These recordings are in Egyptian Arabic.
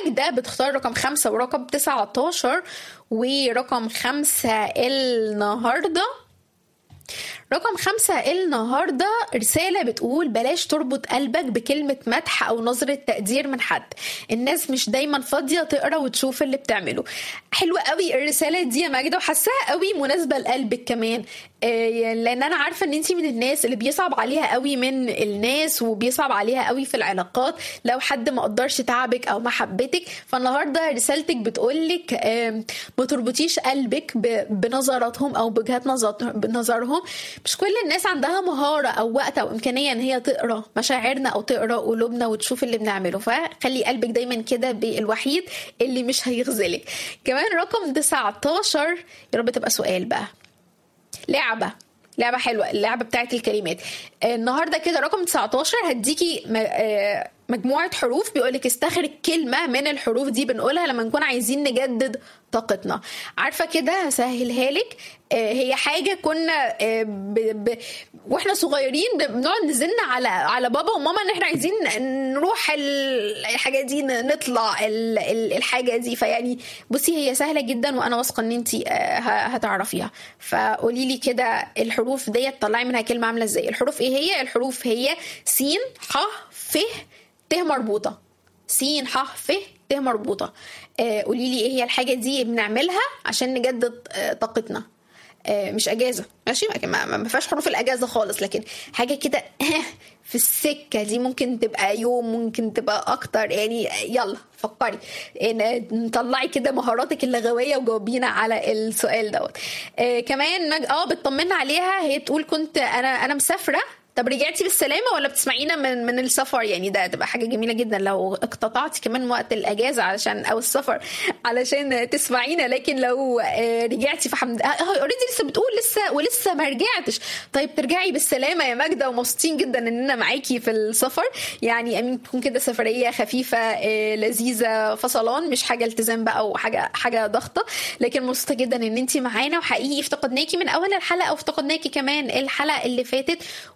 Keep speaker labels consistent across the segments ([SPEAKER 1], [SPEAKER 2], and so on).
[SPEAKER 1] ماجدة بتختار رقم خمسة ورقم 19 ورقم خمسة النهارده رقم خمسة النهاردة رسالة بتقول بلاش تربط قلبك بكلمة مدح أو نظرة تقدير من حد الناس مش دايما فاضية تقرا وتشوف اللي بتعمله حلوة قوي الرسالة دي يا ماجدة وحاساها قوي مناسبة لقلبك كمان آه، لان انا عارفه ان انت من الناس اللي بيصعب عليها قوي من الناس وبيصعب عليها قوي في العلاقات لو حد ما قدرش تعبك او محبتك فالنهارده رسالتك بتقولك آه، ما تربطيش قلبك ب- بنظراتهم او بوجهات نظر- بنظرهم مش كل الناس عندها مهاره او وقت او امكانيه ان هي تقرا مشاعرنا او تقرا قلوبنا وتشوف اللي بنعمله فخلي قلبك دايما كده بالوحيد اللي مش هيخذلك كمان رقم 19 يا رب تبقى سؤال بقى لعبه لعبه حلوه اللعبه بتاعت الكلمات آه، النهارده كده رقم 19 هديكي م- آه، مجموعه حروف بيقولك استخرج كلمه من الحروف دي بنقولها لما نكون عايزين نجدد طاقتنا عارفه كده هسهلها لك آه، هي حاجه كنا آه، ب... ب... واحنا صغيرين بنقعد نزن على على بابا وماما ان احنا عايزين نروح ال- الحاجه دي ن- نطلع ال- ال- الحاجه دي فيعني بصي هي سهله جدا وانا واثقه ان انت هتعرفيها فقولي لي كده الحروف ديت طلعي منها كلمه عامله ازاي الحروف ايه هي الحروف هي س ح ف ت مربوطه س ح ف ت مربوطه آه، قولي لي ايه هي الحاجه دي بنعملها عشان نجدد آه، طاقتنا آه، مش اجازه ماشي ما- ما ما فيهاش حروف الاجازه خالص لكن حاجه كده في السكه دي ممكن تبقى يوم ممكن تبقى اكتر يعني يلا فكري إن- نطلعي كده مهاراتك اللغويه وجاوبينا على السؤال دوت آه كمان مج... اه بتطمنا عليها هي تقول كنت انا انا مسافره طب رجعتي بالسلامه ولا بتسمعينا من من السفر يعني ده تبقى حاجه جميله جدا لو اقتطعتي كمان وقت الاجازه علشان او السفر علشان تسمعينا لكن لو آه، رجعتي فحمد اوريدي لسه بتقول لسه ولسه ما رجعتش طيب ترجعي بالسلامه يا ماجده ومبسوطين جدا اننا معاكي في السفر يعني امين تكون كده سفريه خفيفه آه، لذيذه فصلان مش حاجه التزام بقى وحاجه حاجه ضغطه لكن مبسوطه جدا ان انت معانا وحقيقي افتقدناكي من اول الحلقه وافتقدناكي كمان الحلقه اللي فاتت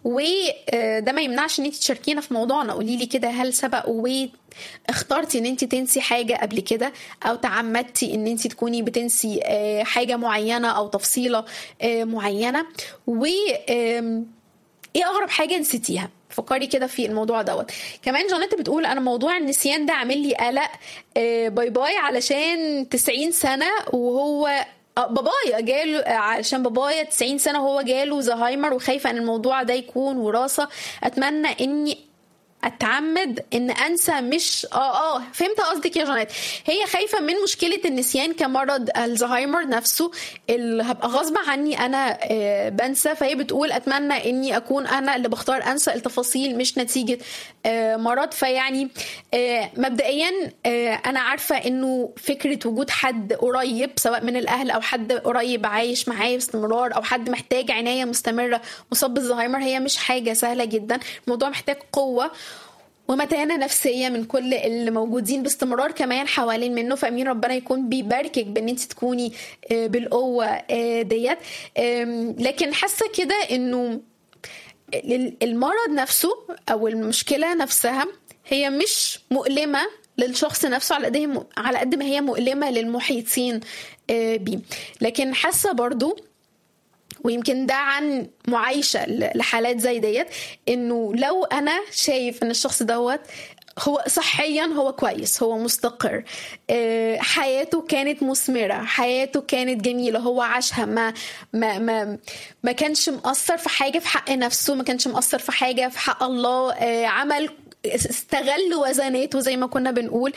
[SPEAKER 1] وده ما يمنعش ان انت تشاركينا في موضوعنا قولي لي كده هل سبق واخترتي ان انت تنسي حاجه قبل كده او تعمدتي ان انت تكوني بتنسي آه، حاجه معينه او تفصيله آه، معينه و آم، ايه اغرب حاجه نسيتيها فكري كده في الموضوع دوت كمان جانيت بتقول انا موضوع النسيان ده عامل لي قلق آه، باي باي علشان 90 سنه وهو آه، بابايا جاله آه، علشان بابايا 90 سنه وهو جاله زهايمر وخايفه ان الموضوع ده يكون وراثه اتمنى اني اتعمد ان انسى مش اه اه فهمت قصدك يا جانيت هي خايفه من مشكله النسيان كمرض الزهايمر نفسه اللي هبقى غصب عني انا آه بنسى فهي بتقول اتمنى اني اكون انا اللي بختار انسى التفاصيل مش نتيجه آه مرض فيعني آه مبدئيا آه انا عارفه انه فكره وجود حد قريب سواء من الاهل او حد قريب عايش معايا باستمرار او حد محتاج عنايه مستمره مصاب بالزهايمر هي مش حاجه سهله جدا الموضوع محتاج قوه ومتانة نفسية من كل اللي موجودين باستمرار كمان حوالين منه فأمين ربنا يكون بيباركك بأن انت تكوني آه، بالقوة آه، ديت آم، لكن حاسة كده انه ال- المرض نفسه او المشكلة نفسها هي مش مؤلمة للشخص نفسه على قد هي على قد ما هي مؤلمة للمحيطين آه، بيه لكن حاسة برضو ويمكن ده عن معايشة ل- لحالات زي ديت انه لو انا شايف ان الشخص دوت هو صحيا هو كويس هو مستقر آه، حياته كانت مثمرة حياته كانت جميلة هو عاشها ما ما ما ما كانش مقصر في حاجة في حق نفسه ما كانش مقصر في حاجة في حق الله آه، عمل استغل وزناته زي ما كنا بنقول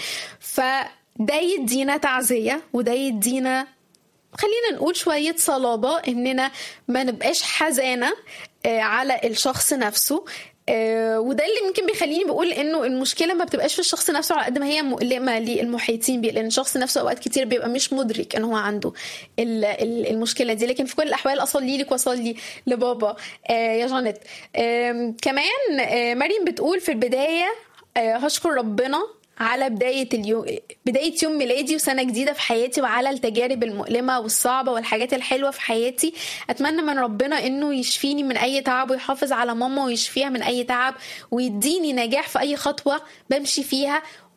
[SPEAKER 1] فده يدينا تعزية وده يدينا خلينا نقول شوية صلابة إننا ما نبقاش حزانة آه، على الشخص نفسه آه، وده اللي يمكن بيخليني بقول انه المشكله ما بتبقاش في الشخص نفسه على قد ما هي مؤلمه للمحيطين بيه لان الشخص نفسه اوقات كتير بيبقى مش مدرك ان هو عنده ال- ال- المشكله دي لكن في كل الاحوال اصلي لك واصلي لبابا آه، يا جانيت آم، كمان آه، مريم بتقول في البدايه آه، هشكر ربنا على بداية اليوم بداية يوم ميلادي وسنة جديدة في حياتي وعلى التجارب المؤلمة والصعبة والحاجات الحلوة في حياتي أتمنى من ربنا إنه يشفيني من أي تعب ويحافظ على ماما ويشفيها من أي تعب ويديني نجاح في أي خطوة بمشي فيها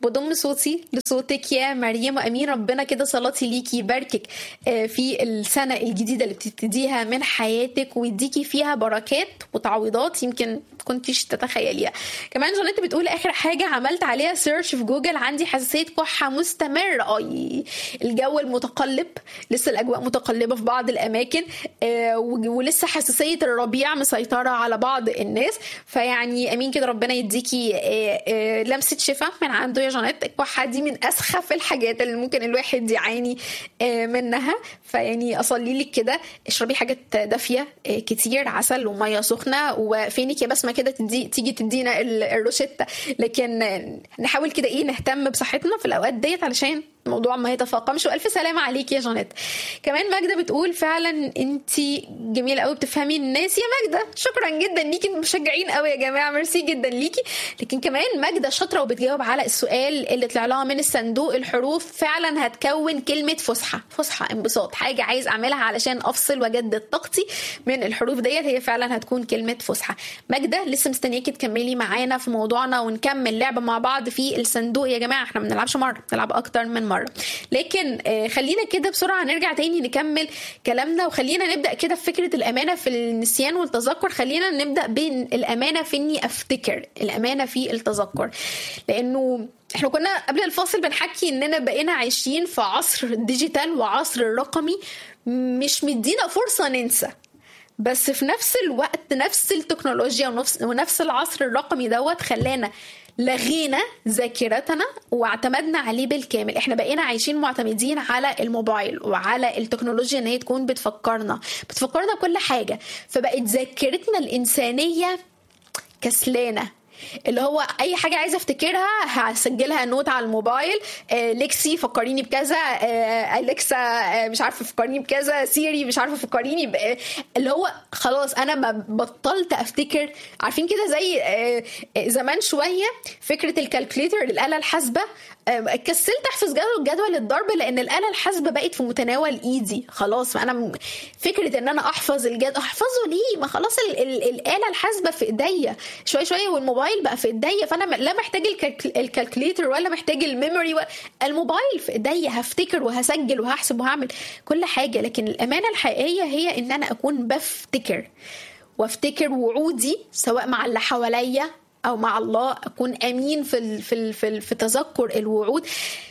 [SPEAKER 1] بضم صوتي لصوتك يا مريم وامين ربنا كده صلاتي ليكي يباركك في السنه الجديده اللي بتبتديها من حياتك ويديكي فيها بركات وتعويضات يمكن كنتيش تتخيليها كمان جانيت بتقول اخر حاجه عملت عليها سيرش في جوجل عندي حساسيه كحه مستمره اي الجو المتقلب لسه الاجواء متقلبه في بعض الاماكن آه ولسه حساسيه الربيع مسيطره على بعض الناس فيعني امين كده ربنا يديكي آه آه لمسه شفاء من عنده يا جانيت الكحه دي من اسخف الحاجات اللي ممكن الواحد يعاني منها فيعني اصلي لك كده اشربي حاجات دافيه كتير عسل وميه سخنه وفينك يا بسمه كده تدي تيجي تدينا الروشته لكن نحاول كده ايه نهتم بصحتنا في الاوقات ديت علشان الموضوع ما يتفاقمش والف سلامه عليك يا جانيت كمان ماجده بتقول فعلا انت جميله قوي بتفهمي الناس يا ماجده شكرا جدا ليكي مشجعين قوي يا جماعه ميرسي جدا ليكي لكن كمان ماجده شاطره وبتجاوب على السؤال اللي طلع لها من الصندوق الحروف فعلا هتكون كلمه فسحه فسحه انبساط حاجه عايز اعملها علشان افصل واجدد طاقتي من الحروف ديت هي فعلا هتكون كلمه فسحه ماجده لسه مستنياكي تكملي معانا في موضوعنا ونكمل لعبه مع بعض في الصندوق يا جماعه احنا ما بنلعبش مره بنلعب اكتر من مره لكن خلينا كده بسرعه نرجع تاني نكمل كلامنا وخلينا نبدا كده في فكره الامانه في النسيان والتذكر خلينا نبدا بين الامانه في اني افتكر الامانه في التذكر لانه احنا كنا قبل الفاصل بنحكي اننا بقينا عايشين في عصر الديجيتال وعصر الرقمي مش مدينا فرصه ننسى بس في نفس الوقت نفس التكنولوجيا ونفس, ونفس العصر الرقمي دوت خلانا لغينا ذاكرتنا واعتمدنا عليه بالكامل احنا بقينا عايشين معتمدين على الموبايل وعلى التكنولوجيا ان هي تكون بتفكرنا بتفكرنا بكل حاجه فبقت ذاكرتنا الانسانيه كسلانه اللي هو اي حاجه عايزه افتكرها هسجلها نوت على الموبايل آه ليكسي فكريني بكذا آه اليكسا آه مش عارفه فكريني بكذا سيري مش عارفه فكريني ب... اللي هو خلاص انا ما بطلت افتكر عارفين كده زي آه زمان شويه فكره الكالكوليتر الاله الحاسبه كسلت احفظ جدول جدول الضرب لان الاله الحاسبه بقت في متناول ايدي خلاص فانا فكره ان انا احفظ الجدول احفظه ليه ما خلاص ال ال الاله الحاسبه في ايديا شويه شويه والموبايل بقى في ايديا فانا لا محتاج الكالكوليتر ولا محتاج الميموري الموبايل في ايديا هفتكر وهسجل وهحسب وهعمل كل حاجه لكن الامانه الحقيقيه هي ان انا اكون بفتكر وافتكر وعودي سواء مع اللي حواليا او مع الله اكون امين في ال في ال في, ال في تذكر الوعود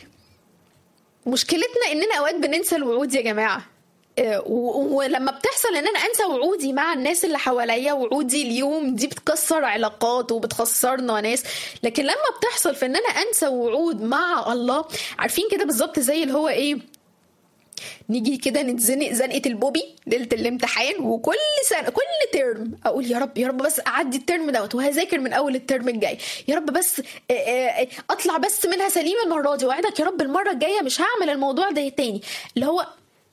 [SPEAKER 1] مشكلتنا اننا اوقات بننسى الوعود يا جماعه ولما بتحصل ان انا انسى وعودي مع الناس اللي حواليا وعودي اليوم دي بتكسر علاقات وبتخسرنا ناس لكن لما بتحصل في ان انا انسى وعود مع الله عارفين كده بالظبط زي اللي هو ايه نيجي كده نتزنق زنقه البوبي ليله الامتحان وكل سنه كل ترم اقول يا رب يا رب بس اعدي الترم دوت وهذاكر من اول الترم الجاي يا رب بس اطلع بس منها سليم المره دي واوعدك يا رب المره الجايه مش هعمل الموضوع ده تاني اللي هو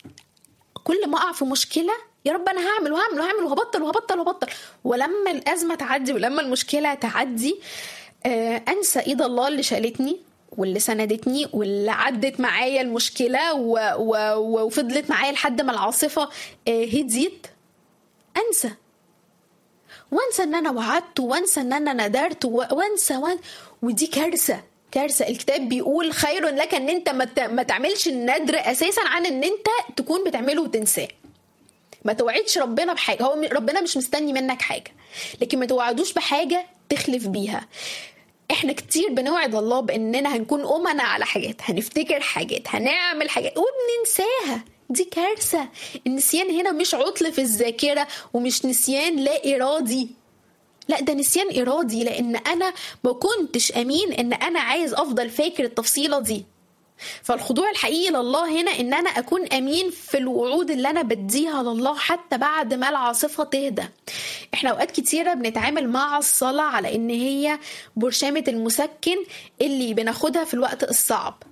[SPEAKER 1] كل ما اقع في مشكله يا رب انا هعمل وهعمل وهعمل وهبطل وهبطل وهبطل ولما الازمه تعدي ولما المشكله تعدي انسى ايد الله اللي شالتني واللي سندتني واللي عدت معايا المشكلة و... و... وفضلت معايا لحد ما العاصفة هديت أنسى وانسى ان انا وعدت وانسى ان انا ندرت وانسى وان... ودي كارثة كارثة الكتاب بيقول خير لك ان انت ما, ت... ما تعملش الندر اساسا عن ان انت تكون بتعمله وتنساه ما توعدش ربنا بحاجة هو ربنا مش مستني منك حاجة لكن ما توعدوش بحاجة تخلف بيها احنا كتير بنوعد الله باننا هنكون امنا على حاجات هنفتكر حاجات هنعمل حاجات وبننساها دي كارثة النسيان هنا مش عطل في الذاكرة ومش نسيان لا إرادي لا ده نسيان إرادي لأن أنا ما كنتش أمين إن أنا عايز أفضل فاكر التفصيلة دي فالخضوع الحقيقي لله هنا ان انا اكون امين في الوعود اللي انا بديها لله حتى بعد ما العاصفه تهدى احنا اوقات كتيره بنتعامل مع الصلاه على ان هي برشامه المسكن اللي بناخدها في الوقت الصعب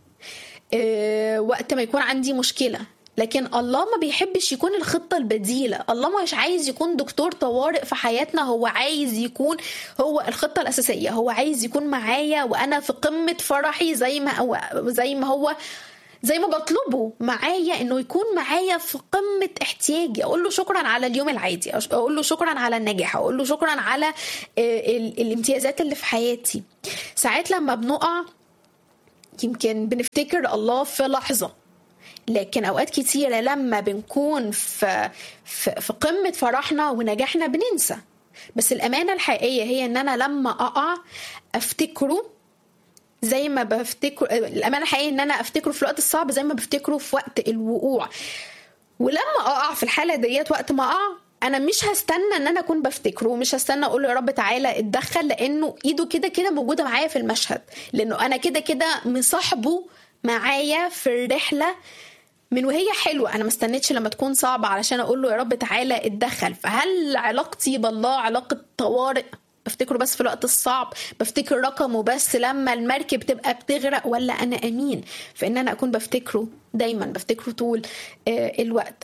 [SPEAKER 1] اه وقت ما يكون عندي مشكله لكن الله ما بيحبش يكون الخطة البديلة الله مش عايز يكون دكتور طوارئ في حياتنا هو عايز يكون هو الخطة الأساسية هو عايز يكون معايا وأنا في قمة فرحي زي ما هو زي ما هو زي ما بطلبه معايا انه يكون معايا في قمه احتياجي اقول له شكرا على اليوم العادي اقول له شكرا على النجاح اقول له شكرا على الامتيازات اللي في حياتي ساعات لما بنقع يمكن بنفتكر الله في لحظة لكن أوقات كتيرة لما بنكون في, في, في قمة فرحنا ونجاحنا بننسى بس الأمانة الحقيقية هي إن أنا لما أقع أفتكره زي ما بفتكر الأمانة الحقيقية إن أنا أفتكره في الوقت الصعب زي ما بفتكره في وقت الوقوع ولما أقع في الحالة ديت وقت ما أقع انا مش هستنى ان انا اكون بفتكره ومش هستنى اقول له يا رب تعالى اتدخل لانه ايده كده كده موجوده معايا في المشهد لانه انا كده كده مصاحبه معايا في الرحله من وهي حلوه انا ما استنيتش لما تكون صعبه علشان اقول له يا رب تعالى اتدخل فهل علاقتي بالله علاقه طوارئ بفتكره بس في الوقت الصعب بفتكر رقمه بس لما المركب تبقى بتغرق ولا انا امين فان انا اكون بفتكره دايما بفتكره طول الوقت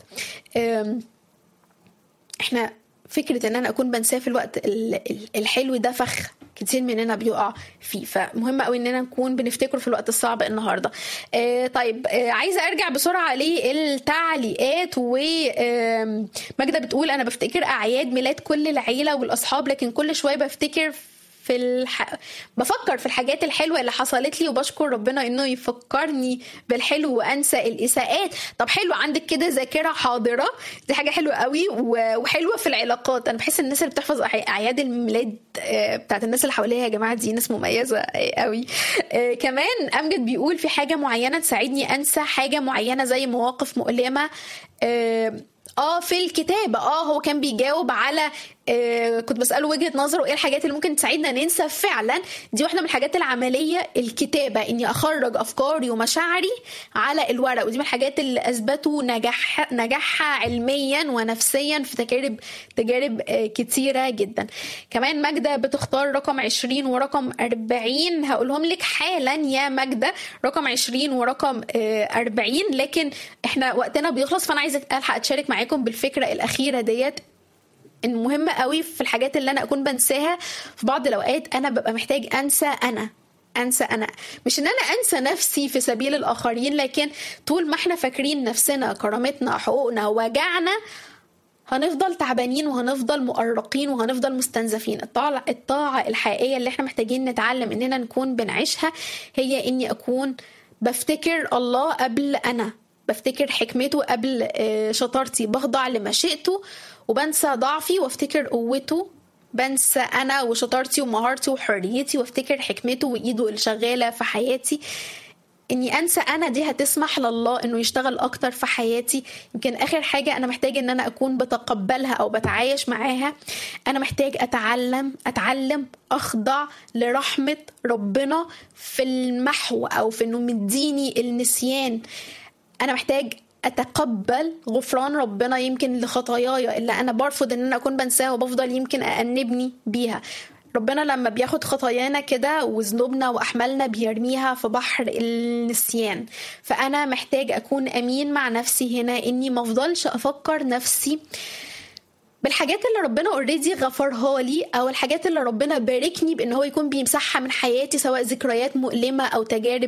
[SPEAKER 1] احنا فكرة ان انا اكون بنساه في الوقت الحلو ده فخ كتير مننا بيقع فيه فمهم قوي اننا نكون بنفتكره في الوقت الصعب النهارده آه طيب آه عايزه ارجع بسرعه للتعليقات وماجده بتقول انا بفتكر اعياد ميلاد كل العيله والاصحاب لكن كل شويه بفتكر في الح... بفكر في الحاجات الحلوه اللي حصلت لي وبشكر ربنا انه يفكرني بالحلو وانسى الاساءات طب حلو عندك كده ذاكره حاضره دي حاجه حلوه قوي وحلوه في العلاقات انا بحس الناس اللي بتحفظ اعياد الميلاد بتاعت الناس اللي حواليها يا جماعه دي ناس مميزه قوي كمان امجد بيقول في حاجه معينه تساعدني انسى حاجه معينه زي مواقف مؤلمه اه في الكتابة اه هو كان بيجاوب على آه كنت بسأله وجهة نظره ايه الحاجات اللي ممكن تساعدنا ننسى فعلا دي واحدة من الحاجات العملية الكتابة اني اخرج افكاري ومشاعري على الورق ودي من الحاجات اللي اثبتوا نجاح نجاحها علميا ونفسيا في تجارب تجارب آه كتيرة جدا كمان ماجدة بتختار رقم 20 ورقم 40 هقولهم لك حالا يا ماجدة رقم 20 ورقم آه 40 لكن احنا وقتنا بيخلص فانا عايزة الحق اتشارك معاكم بالفكرة الاخيرة ديت ان مهم قوي في الحاجات اللي انا اكون بنساها في بعض الاوقات انا ببقى محتاج انسى انا انسى انا مش ان انا انسى نفسي في سبيل الاخرين لكن طول ما احنا فاكرين نفسنا كرامتنا حقوقنا وجعنا هنفضل تعبانين وهنفضل مؤرقين وهنفضل مستنزفين الطاعة, الطاعة الحقيقية اللي احنا محتاجين نتعلم اننا نكون بنعيشها هي اني اكون بفتكر الله قبل انا بفتكر حكمته قبل شطارتي بخضع لمشيئته وبنسى ضعفي وافتكر قوته بنسى انا وشطارتي ومهارتي وحريتي وافتكر حكمته وايده اللي شغاله في حياتي اني انسى انا دي هتسمح لله انه يشتغل اكتر في حياتي يمكن اخر حاجه انا محتاج ان انا اكون بتقبلها او بتعايش معاها انا محتاج اتعلم اتعلم اخضع لرحمه ربنا في المحو او في انه مديني النسيان انا محتاج اتقبل غفران ربنا يمكن لخطاياي اللي انا برفض ان انا اكون بنساها وبفضل يمكن انبني بيها ربنا لما بياخد خطايانا كده وذنوبنا واحمالنا بيرميها في بحر النسيان فانا محتاج اكون امين مع نفسي هنا اني ما افضلش افكر نفسي بالحاجات اللي ربنا اوريدي غفرها لي او الحاجات اللي ربنا باركني بان هو يكون بيمسحها من حياتي سواء ذكريات مؤلمه او تجارب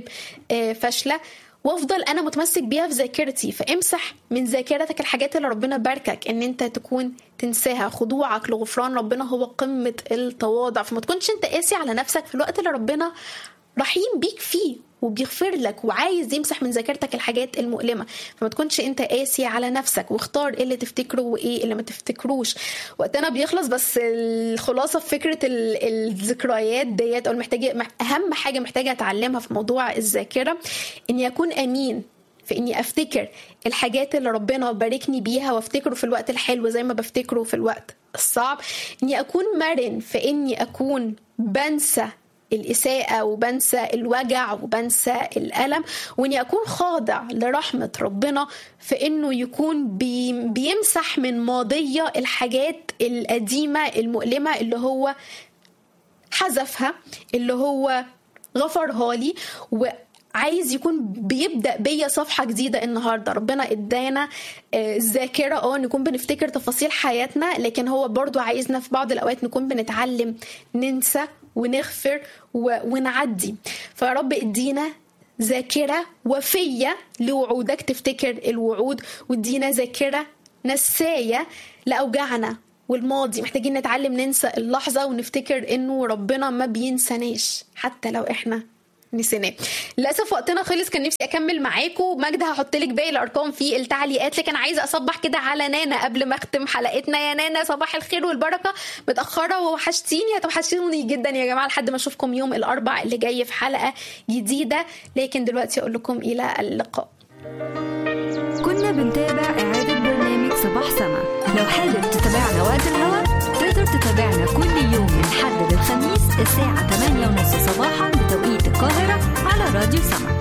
[SPEAKER 1] فاشله وافضل انا متمسك بيها في ذاكرتي فامسح من ذاكرتك الحاجات اللي ربنا باركك ان انت تكون تنساها خضوعك لغفران ربنا هو قمه التواضع فما تكونش انت قاسي على نفسك في الوقت اللي ربنا رحيم بيك فيه وبيغفر لك وعايز يمسح من ذاكرتك الحاجات المؤلمه فما تكونش انت قاسي على نفسك واختار ايه اللي تفتكره وايه اللي ما تفتكروش وقتنا بيخلص بس الخلاصه في فكره الذكريات ديت او محتاجه اهم حاجه محتاجه اتعلمها في موضوع الذاكره اني اكون امين في اني افتكر الحاجات اللي ربنا باركني بيها وافتكره في الوقت الحلو زي ما بفتكره في الوقت الصعب اني اكون مرن في اني اكون بنسى الإساءة وبنسى الوجع وبنسى الألم وإني أكون خاضع لرحمة ربنا في إنه يكون بي بيمسح من ماضية الحاجات القديمة المؤلمة اللي هو حذفها اللي هو غفرها لي و عايز يكون بيبدا بيا صفحه جديده النهارده ربنا ادانا الذاكره اه نكون بنفتكر تفاصيل حياتنا لكن هو برضو عايزنا في بعض الاوقات نكون بنتعلم ننسى ونغفر ونعدي فيا رب ادينا ذاكرة وفية لوعودك تفتكر الوعود وادينا ذاكرة نساية لأوجاعنا والماضي محتاجين نتعلم ننسى اللحظة ونفتكر انه ربنا ما بينساناش حتى لو احنا نسيناه للاسف وقتنا خلص كان نفسي اكمل معاكم ماجدة هحط لك باقي الارقام في التعليقات لكن عايزه اصبح كده على نانا قبل ما اختم حلقتنا يا نانا صباح الخير والبركه متاخره ووحشتيني هتوحشوني جدا يا جماعه لحد ما اشوفكم يوم الاربع اللي جاي في حلقه جديده لكن دلوقتي اقول لكم الى اللقاء
[SPEAKER 2] كنا بنتابع إعادة برنامج صباح سما لو حابب تتابعنا وقت الهوا تقدر تتابعنا كل يوم من حد للخميس الساعة 8:30 صباحا بتوقيت القاهرة على راديو سما